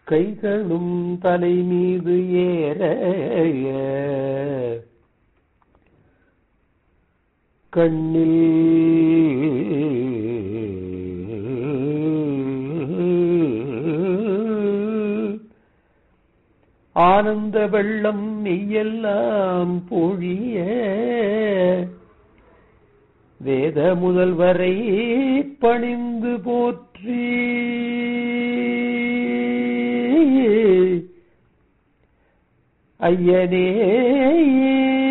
கைகளும் தலை மீது ஏற கண்ணில் ஆனந்த வெள்ளம் மெய்யெல்லாம் பொழிய வேத முதல்வரை பணிந்து போற்றி ஐயனே